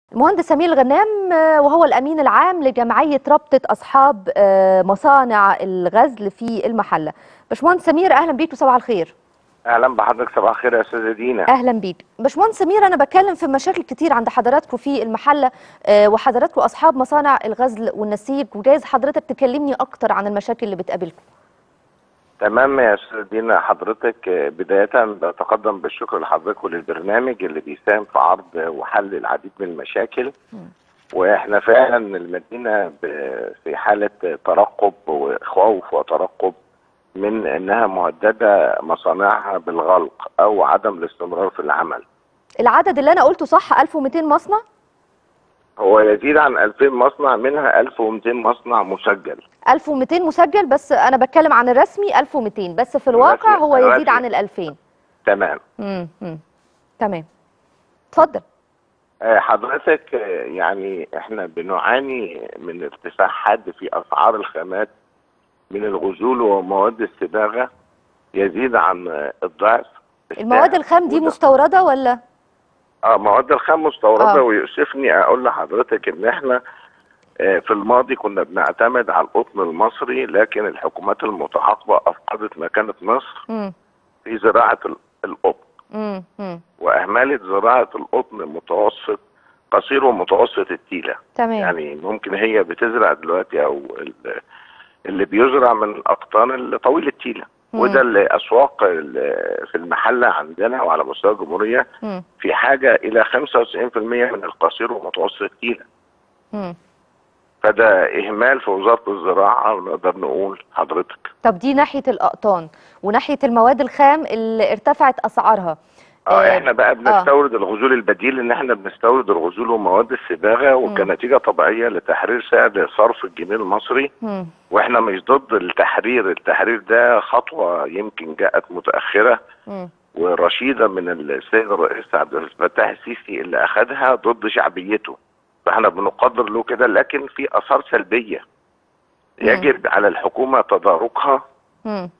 المهندس سمير الغنام آه، وهو الامين العام لجمعيه رابطه اصحاب آه، مصانع الغزل في المحله. باشمهندس سمير اهلا بيك وصباح الخير. اهلا بحضرتك صباح الخير يا استاذه دينا اهلا بيك. باشمهندس سمير انا بتكلم في مشاكل كتير عند حضراتكم في المحله آه، وحضراتكم اصحاب مصانع الغزل والنسيج وجايز حضرتك تكلمني اكتر عن المشاكل اللي بتقابلكم. تمام يا استاذه دينا حضرتك آه، بدايه بتقدم بالشكر لحضرتك وللبرنامج اللي بيساهم في عرض وحل العديد من المشاكل واحنا فعلا المدينه ب- في حاله ترقب وخوف وترقب من انها مهدده مصانعها بالغلق او عدم الاستمرار في العمل العدد اللي انا قلته صح 1200 مصنع؟ هو يزيد عن 2000 مصنع منها 1200 مصنع مسجل 1200 مسجل بس انا بتكلم عن الرسمي 1200 بس في الواقع الرسمي- هو يزيد الرسمي. عن ال 2000. تمام امم امم تمام. اتفضل. آه، حضرتك آه، يعني احنا بنعاني من ارتفاع حاد في اسعار الخامات من الغزول ومواد الصباغه يزيد عن آه، الضعف المواد الخام دي وده- مستورده ولا؟ اه مواد الخام مستورده آه. ويؤسفني اقول لحضرتك ان احنا آه، في الماضي كنا بنعتمد على القطن المصري لكن الحكومات المتعاقبه افقدت مكانه مصر امم في زراعه ال- القطن امم امم واهملت زراعه القطن متوسط قصير ومتوسط التيله تمام يعني ممكن هي بتزرع دلوقتي او ال- اللي بيزرع من الاقطان اللي طويل التيله مم. وده اللي اسواق ال- في المحله عندنا وعلى مستوى الجمهوريه امم في حاجه الى 95% من القصير ومتوسط التيله امم فده اهمال في وزاره الزراعه ونقدر نقول حضرتك طب دي ناحيه الاقطان وناحيه المواد الخام اللي ارتفعت اسعارها اه احنا بقى بنستورد الغزول البديل ان احنا بنستورد الغزول ومواد الصباغه وكنتيجه طبيعيه لتحرير سعر صرف الجنيه المصري مم. واحنا مش ضد التحرير التحرير ده خطوه يمكن جاءت متاخره مم. ورشيده من السيد الرئيس عبد الفتاح السيسي اللي اخذها ضد شعبيته فاحنا بنقدر له كده لكن في اثار سلبيه يجب على الحكومه تداركها مم.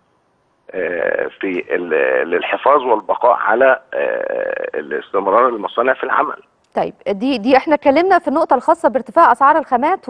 آه، في ال- للحفاظ والبقاء على آه، الاستمرار المصانع في العمل طيب دي دي احنا اتكلمنا في النقطه الخاصه بارتفاع اسعار الخامات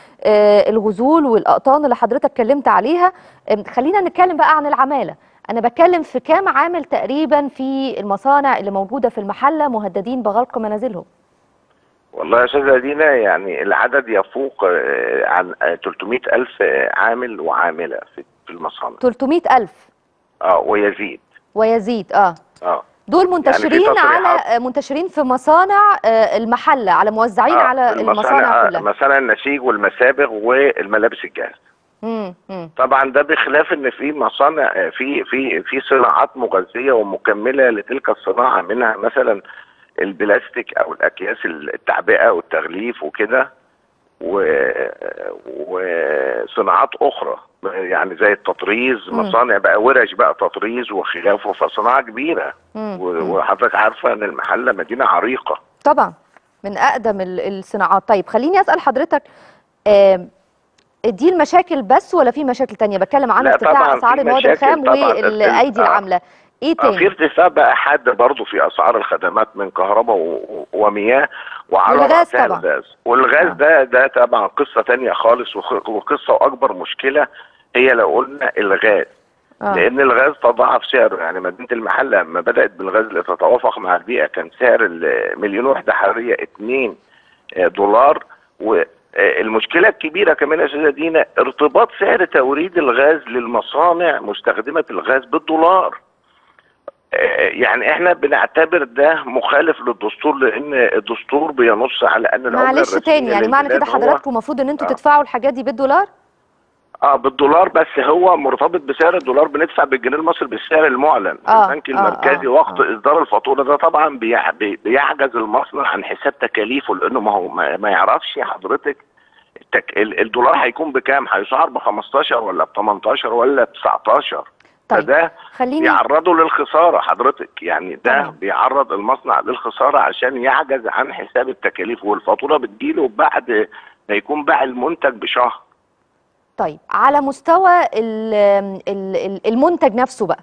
والغزول والاقطان اللي حضرتك اتكلمت عليها ام، خلينا نتكلم بقى عن العماله انا بتكلم في كام عامل تقريبا في المصانع اللي موجوده في المحله مهددين بغلق منازلهم والله يا استاذه دينا يعني العدد يفوق آه، عن آه، 300 الف عامل وعامله في في المصانع 300000 اه ويزيد ويزيد اه اه دول منتشرين تصريحات. على منتشرين في مصانع آه، المحله على موزعين آه، على المصانع آه، كلها مصانع النسيج والمسابغ والملابس الجاهزه مم، مم. طبعا ده بخلاف ان في مصانع آه، في في في صناعات مغذيه ومكمله لتلك الصناعه منها مثلا البلاستيك او الاكياس التعبئه والتغليف وكده و- وصناعات اخرى يعني زي التطريز مم. مصانع بقى ورش بقى تطريز وخلافه فصناعه كبيره مم، و- مم. وحضرتك عارفه ان المحله مدينه عريقه طبعا من اقدم ال- الصناعات طيب خليني اسال حضرتك آم، دي المشاكل بس ولا في مشاكل تانية بتكلم عن لا ارتفاع طبعاً اسعار في المواد مشاكل الخام طبعاً. والايدي آه. العامله ايه آه، في تاني ارتفاع بقى حاد برضه في اسعار الخدمات من كهرباء و- ومياه وعلى والغاز رأسها طبعاً. الغاز والغاز آه. ده ده طبعا قصه تانية خالص وخ- وقصه واكبر مشكله هي لو قلنا الغاز آه. لان الغاز تضاعف سعره يعني مدينه المحله لما بدات بالغاز لتتوافق مع البيئه كان سعر المليون وحده حراريه 2 دولار والمشكله الكبيره كمان يا استاذه دينا ارتباط سعر توريد الغاز للمصانع مستخدمه الغاز بالدولار آه، يعني احنا بنعتبر ده مخالف للدستور لان الدستور بينص على ان العمله معلش الرسميه تاني يعني معنى كده للبلاد هو- حضراتكم المفروض ان انتوا آه. تدفعوا الحاجات دي بالدولار اه بالدولار بس هو مرتبط بسعر الدولار بندفع بالجنيه المصري بالسعر المعلن آه، البنك آه، المركزي آه، وقت آه. اصدار الفاتوره ده طبعا بيع- بي- بيعجز المصنع عن حساب تكاليفه لانه ما هو ما ما يعرفش حضرتك التك... ال- الدولار هيكون بكام هيسعر ب 15 ولا ب 18 ولا ب 19 طيب فده خليني بيعرضه للخساره حضرتك يعني ده تمام. بيعرض المصنع للخساره عشان يعجز عن حساب التكاليف والفاتوره بتجيله بعد ما يكون باع المنتج بشهر طيب على مستوى ال- ال- ال- المنتج نفسه بقى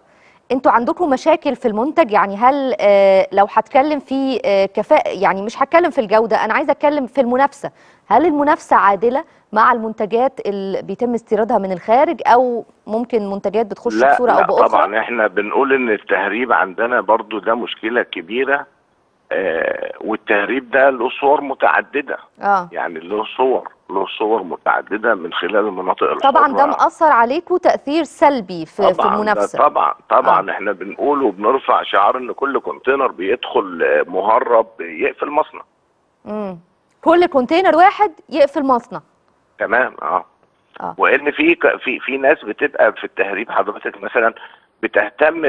انتوا عندكم مشاكل في المنتج يعني هل آه، لو هتكلم في آه، كفاءة يعني مش هتكلم في الجودة انا عايزه اتكلم في المنافسة هل المنافسة عادلة مع المنتجات اللي بيتم استيرادها من الخارج او ممكن منتجات بتخش لا بصورة او لا باخرى طبعا احنا بنقول ان التهريب عندنا برضو ده مشكله كبيره آه والتهريب ده له صور متعدده اه يعني له صور له صور متعدده من خلال المناطق طبعا ده الحرة. مأثر عليكم تأثير سلبي في, في طبعا المنافسة ده طبعا طبعا احنا بنقول وبنرفع شعار ان كل كونتينر بيدخل آه، مهرب يقفل مصنع مم. كل كونتينر واحد يقفل مصنع تمام اه اه وان في ك- في في ناس بتبقى في التهريب حضرتك مثلا بتهتم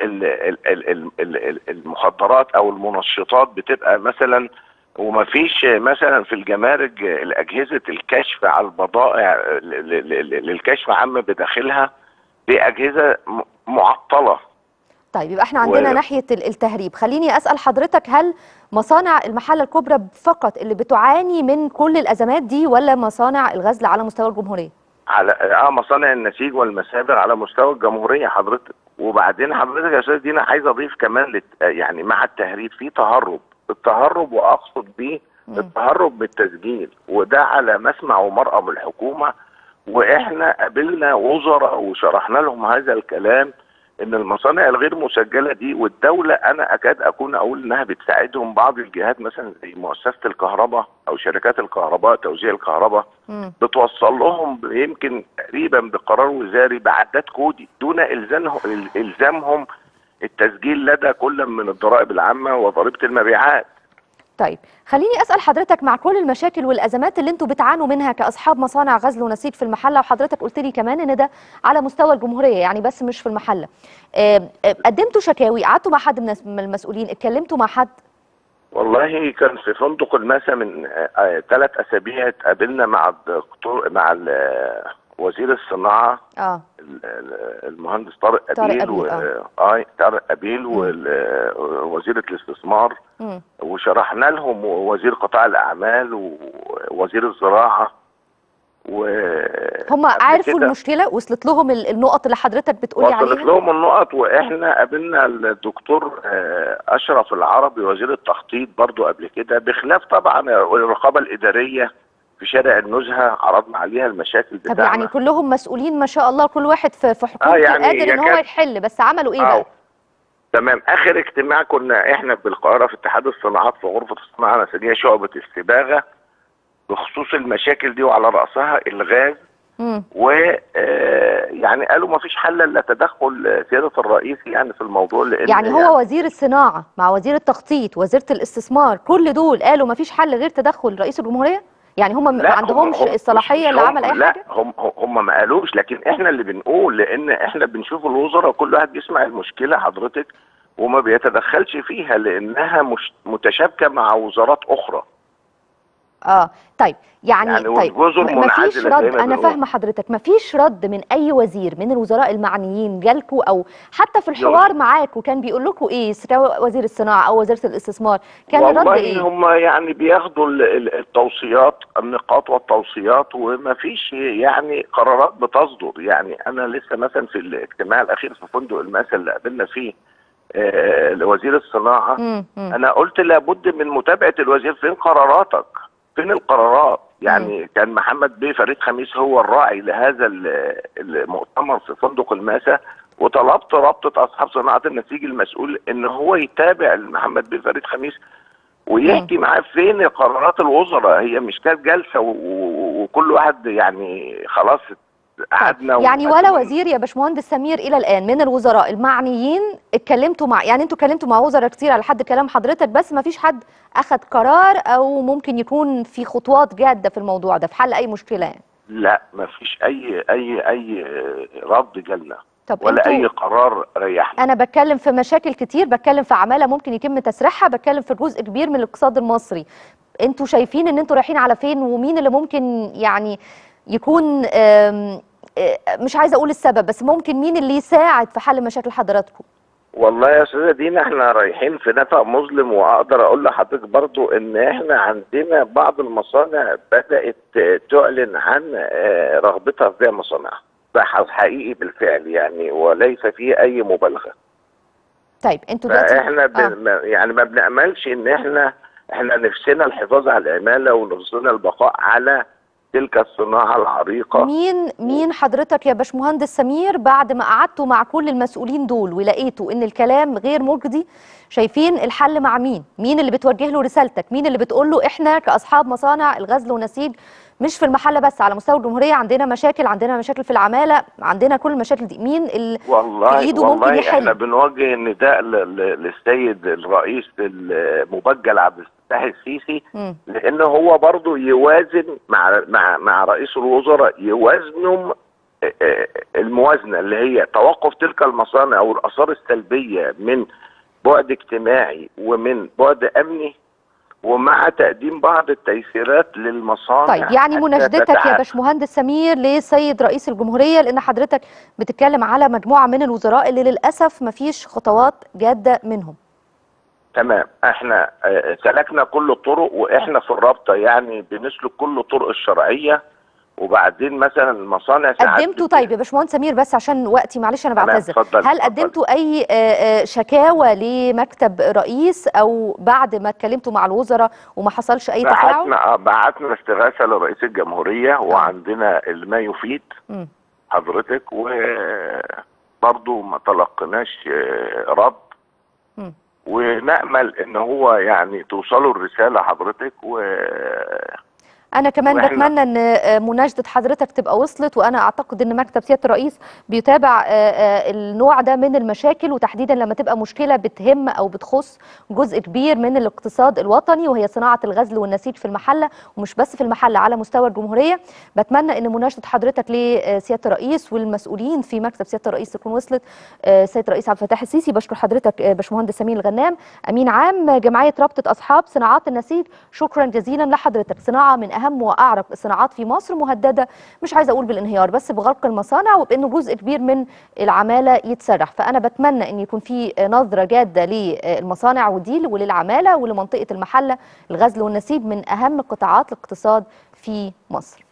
بالمخدرات او المنشطات بتبقى مثلا ومفيش مثلا في الجمارك الاجهزه الكشف على البضائع ل- ل- ل- للكشف عام بداخلها باجهزه م- معطله طيب يبقى احنا عندنا و- ناحية ال- التهريب خليني أسأل حضرتك هل مصانع المحلة الكبرى فقط اللي بتعاني من كل الأزمات دي ولا مصانع الغزل على مستوى الجمهورية؟ على اه مصانع النسيج والمسابر على مستوى الجمهوريه حضرتك وبعدين حضرتك يا استاذ دينا عايز اضيف كمان لت... يعني مع التهريب في تهرب التهرب واقصد بيه مم. التهرب بالتسجيل وده على مسمع ومرأى من الحكومه واحنا قابلنا وزراء وشرحنا لهم هذا الكلام ان المصانع الغير مسجله دي والدوله انا اكاد اكون اقول انها بتساعدهم بعض الجهات مثلا زي مؤسسه الكهرباء او شركات الكهرباء توزيع الكهرباء مم. بتوصل لهم يمكن تقريبا بقرار وزاري بعداد كودي دون الزامهم الزامهم التسجيل لدى كل من الضرائب العامه وضريبه المبيعات طيب خليني أسأل حضرتك مع كل المشاكل والأزمات اللي انتوا بتعانوا منها كأصحاب مصانع غزل ونسيج في المحلة وحضرتك قلت لي كمان إن ده على مستوى الجمهورية يعني بس مش في المحلة آم، آم، قدمتوا شكاوي قعدتوا مع حد من الناس- من المسؤولين اتكلمتوا مع حد والله كان في فندق الماسة من ثلاث اسابيع اتقابلنا مع الدكتور مع ال- آه، وزير الصناعه اه ال- ال- المهندس طارق طارق ابيل أبيل، و... آه. آه طارق ابيل ووزيره الاستثمار مم. وشرحنا لهم وزير قطاع الاعمال ووزير الزراعه و هم قبل عرفوا كده المشكلة وصلت لهم ال- النقط اللي حضرتك بتقولي وصلت عليها لهم النقط واحنا قابلنا الدكتور آه، اشرف العربي وزير التخطيط برضو قبل كده بخلاف طبعا الرقابه الاداريه في شارع النزهه عرضنا عليها المشاكل طب بتاعنا يعني كلهم مسؤولين ما شاء الله كل واحد في في حكومته يعني قادر ان هو يكاد- يحل بس عملوا ايه آه. بقى؟ تمام اخر اجتماع كنا احنا بالقاهره في اتحاد الصناعات في غرفه الصناعه النسيجيه شعبه الصباغه بخصوص المشاكل دي وعلى راسها الغاز مم. و آه، يعني قالوا ما فيش حل الا تدخل سياده الرئيس يعني في الموضوع لان يعني هو وزير الصناعة مع وزير التخطيط وزيرة الاستثمار كل دول قالوا ما فيش حل غير تدخل رئيس الجمهورية؟ يعني هم ما لا، هم- عندهمش هم- الصلاحية مش اللي هم- عمل اي لا حاجة؟ هم هم ما قالوش لكن احنا اللي بنقول لان احنا بنشوف الوزراء كل واحد بيسمع المشكله حضرتك وما بيتدخلش فيها لانها مش متشابكه مع وزارات اخرى اه طيب يعني, يعني طيب والجزر م- مفيش منعزلة زي رد ما انا بنقول. فاهمه حضرتك مفيش رد من اي وزير من الوزراء المعنيين جالكوا او حتى في الحوار معاكوا كان بيقول لكم ايه سواء وزير الصناعه او وزيره الاستثمار كان الرد والله ايه؟ هم يعني بياخدوا ال- ال- التوصيات النقاط والتوصيات وما فيش يعني قرارات بتصدر يعني انا لسه مثلا في الاجتماع الاخير في فندق الماسة اللي قابلنا فيه آه، وزير الصناعه مم. مم. انا قلت لابد من متابعه الوزير فين قراراتك فين القرارات يعني كان محمد بيه فريد خميس هو الراعي لهذا ال- المؤتمر في فندق الماسة وطلبت رابطه اصحاب صناعه النسيج المسؤول ان هو يتابع محمد بيه فريد خميس ويحكي معاه فين قرارات الوزراء هي مش كانت جلسه و- و- وكل واحد يعني خلاص قعدنا يعني وقعدنا. ولا وزير يا باشمهندس سمير الى الان من الوزراء المعنيين اتكلمتوا مع يعني انتوا اتكلمتوا مع وزراء كتير على حد كلام حضرتك بس ما فيش حد اخذ قرار او ممكن يكون في خطوات جاده في الموضوع ده في حل اي مشكله يعني لا ما فيش اي اي اي رد جالنا طب ولا انتوا اي قرار ريحنا انا بتكلم في مشاكل كتير بتكلم في عماله ممكن يتم تسريحها بتكلم في جزء كبير من الاقتصاد المصري انتوا شايفين ان انتوا رايحين على فين ومين اللي ممكن يعني يكون آم، آه، مش عايزه اقول السبب بس ممكن مين اللي يساعد في حل مشاكل حضراتكم والله يا استاذه دينا احنا رايحين في نفق مظلم واقدر اقول لحضرتك برضو ان احنا عندنا بعض المصانع بدات تعلن عن آه، رغبتها في بيع مصانعها ده حقيقي بالفعل يعني وليس فيه اي مبالغه طيب انتوا دلوقتي فاحنا ب... آه. ما- يعني ما بنأملش ان احنا احنا نفسنا الحفاظ على العماله ونفسنا البقاء على تلك الصناعه العريقه مين مين حضرتك يا باشمهندس سمير بعد ما قعدتوا مع كل المسؤولين دول ولقيتوا ان الكلام غير مجدي شايفين الحل مع مين مين اللي بتوجه له رسالتك مين اللي بتقول له احنا كاصحاب مصانع الغزل والنسيج مش في المحله بس على مستوى الجمهوريه عندنا مشاكل عندنا مشاكل في العماله عندنا كل المشاكل دي مين اللي في والله إيده ممكن والله يحل. احنا بنوجه النداء ل- ل- للسيد الرئيس المبجل عبد الفتاح السيسي مم. لان هو برضه يوازن مع مع مع رئيس الوزراء يوازنوا آه، آه، الموازنه اللي هي توقف تلك المصانع والاثار السلبيه من بعد اجتماعي ومن بعد امني ومع تقديم بعض التيسيرات للمصانع طيب يعني حتى مناشدتك يا تتعافى. باشمهندس سمير لسيد رئيس الجمهوريه لان حضرتك بتتكلم على مجموعه من الوزراء اللي للاسف مفيش خطوات جاده منهم تمام احنا آه، سلكنا كل الطرق واحنا في الرابطه يعني بنسلك كل الطرق الشرعيه وبعدين مثلا المصانع ساعات قدمتوا بت- طيب يا باشمهندس سمير بس عشان وقتي معلش انا تمام، بعتذر اتفضل، هل اتفضل. قدمتوا اي آه، آه، شكاوى لمكتب رئيس او بعد ما اتكلمتوا مع الوزراء وما حصلش اي تفاعل بعتنا آه، بعتنا استغاثه لرئيس الجمهوريه وعندنا ما يفيد مم. حضرتك وبرضه ما تلقناش آه، رد مم. ونأمل ان هو يعني توصله الرساله حضرتك و انا كمان وإحنا- بتمنى ان آه، مناشده حضرتك تبقى وصلت وانا اعتقد ان مكتب سياده الرئيس بيتابع آه، آه، النوع ده من المشاكل وتحديدا لما تبقى مشكله بتهم او بتخص جزء كبير من الاقتصاد الوطني وهي صناعه الغزل والنسيج في المحله ومش بس في المحله على مستوى الجمهوريه بتمنى ان مناشده حضرتك لسياده الرئيس والمسؤولين في مكتب سياده الرئيس تكون وصلت آه، سيد الرئيس عبد الفتاح السيسي بشكر حضرتك آه، باشمهندس سمير الغنام امين عام جمعيه رابطه اصحاب صناعات النسيج شكرا جزيلا لحضرتك صناعه من اهم واعرق الصناعات في مصر مهدده مش عايزه اقول بالانهيار بس بغلق المصانع وبانه جزء كبير من العماله يتسرح فانا بتمنى ان يكون في نظره جاده للمصانع ودي وللعماله ولمنطقه المحله الغزل والنسيج من اهم قطاعات الاقتصاد في مصر